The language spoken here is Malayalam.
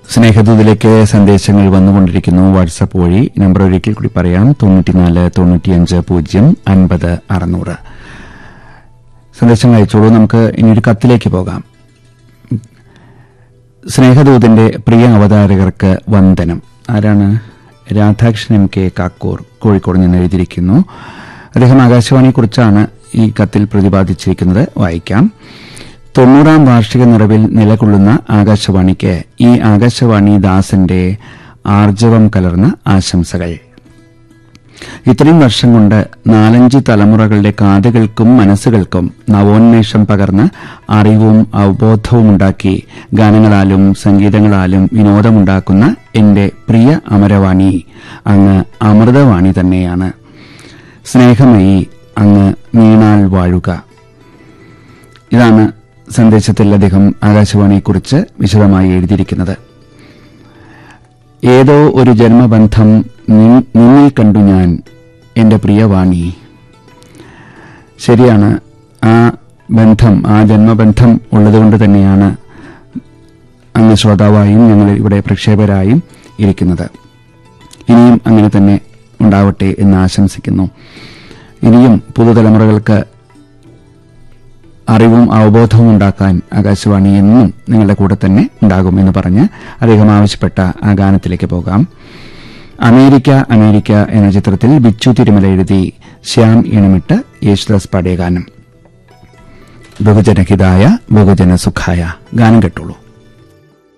സ്നേഹദൂതിലേക്ക് സന്ദേശങ്ങൾ വന്നുകൊണ്ടിരിക്കുന്നു വാട്സപ്പ് വഴി നമ്പർ ഒരിക്കൽ കൂടി പറയാം തൊണ്ണൂറ്റിനാല് തൊണ്ണൂറ്റിയഞ്ച് പൂജ്യം അൻപത് അറുന്നൂറ് സന്ദേശങ്ങൾ അയച്ചോളൂ നമുക്ക് ഇനി ഒരു കത്തിലേക്ക് പോകാം സ്നേഹദൂതന്റെ പ്രിയ അവതാരകർക്ക് വന്ദനം ആരാണ് രാധാകൃഷ്ണൻ എം കെ കാക്കൂർ കോഴിക്കോട് നിന്ന് എഴുതിയിരിക്കുന്നു അദ്ദേഹം ആകാശവാണിയെക്കുറിച്ചാണ് ഈ കത്തിൽ പ്രതിപാദിച്ചിരിക്കുന്നത് വായിക്കാം തൊണ്ണൂറാം വാർഷിക നിറവിൽ നിലകൊള്ളുന്ന ആകാശവാണിക്ക് ഈ ആകാശവാണി ദാസന്റെ ആർജവം കലർന്ന ആശംസകൾ ഇത്രയും വർഷം കൊണ്ട് നാലഞ്ച് തലമുറകളുടെ കാതുകൾക്കും മനസ്സുകൾക്കും നവോന്മേഷം പകർന്ന് അറിവും അവബോധവും ഉണ്ടാക്കി ഗാനങ്ങളാലും സംഗീതങ്ങളാലും വിനോദമുണ്ടാക്കുന്ന എന്റെ പ്രിയ അമരവാണി അങ്ങ് അമൃതവാണി തന്നെയാണ് സ്നേഹമയി അങ്ങ് നീണാൾ വാഴുക ഇതാണ് സന്ദേശത്തിൽ അദ്ദേഹം ആകാശവാണിയെക്കുറിച്ച് വിശദമായി എഴുതിയിരിക്കുന്നത് ഏതോ ഒരു ജന്മബന്ധം നി- നിന്നിൽ കണ്ടു ഞാൻ എന്റെ പ്രിയവാണി ശരിയാണ് ആ ബന്ധം ആ ജന്മബന്ധം ഉള്ളതുകൊണ്ട് തന്നെയാണ് അങ്ങ് ശ്രോതാവായും ഞങ്ങൾ ഇവിടെ പ്രക്ഷേപരായും ഇരിക്കുന്നത് ഇനിയും അങ്ങനെ തന്നെ ഉണ്ടാവട്ടെ എന്ന് ആശംസിക്കുന്നു ഇനിയും പുതുതലമുറകൾക്ക് അറിവും അവബോധവും ഉണ്ടാക്കാൻ ആകാശവാണി എന്നും നിങ്ങളുടെ കൂടെ തന്നെ ഉണ്ടാകും എന്ന് പറഞ്ഞ് അദ്ദേഹം ആവശ്യപ്പെട്ട ആ ഗാനത്തിലേക്ക് പോകാം അമേരിക്ക അമേരിക്ക എന്ന ചിത്രത്തിൽ ബിച്ചു തിരുമല എഴുതി ശ്യാം ഇണമിട്ട് യേശുദാസ് പാടിയ ഗാനം ബഹുജനഹിതായ ബഹുജന സുഖായ ഗാനം കേട്ടോളൂ